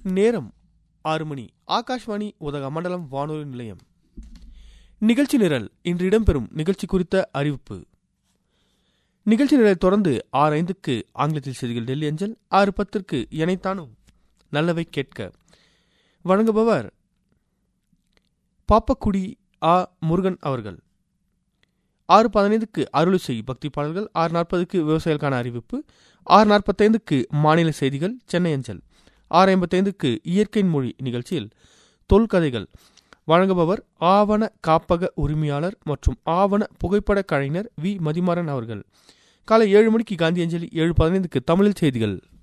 நேரம் ஆறு மணி ஆகாஷ்வாணி உதகமண்டலம் வானொலி நிலையம் நிகழ்ச்சி நிரல் இன்று இடம்பெறும் நிகழ்ச்சி குறித்த அறிவிப்பு நிகழ்ச்சி நிரலை தொடர்ந்து ஆறு ஐந்துக்கு ஆங்கிலத்தில் செய்திகள் டெல்லி அஞ்சல் ஆறு பத்திற்கு இணைத்தானும் நல்லவை கேட்க வழங்குபவர் பாப்பக்குடி ஆ முருகன் அவர்கள் ஆறு பதினைந்துக்கு அருளிசை பக்தி பாடல்கள் ஆறு நாற்பதுக்கு விவசாயிகளுக்கான அறிவிப்பு ஆறு நாற்பத்தைந்துக்கு மாநில செய்திகள் சென்னை அஞ்சல் ஆறு ஐம்பத்தைந்துக்கு இயற்கையின் மொழி நிகழ்ச்சியில் தொல்கதைகள் வழங்குபவர் ஆவண காப்பக உரிமையாளர் மற்றும் ஆவண புகைப்பட கலைஞர் வி மதிமாறன் அவர்கள் காலை ஏழு மணிக்கு காந்தி அஞ்சலி ஏழு பதினைந்துக்கு தமிழில் செய்திகள்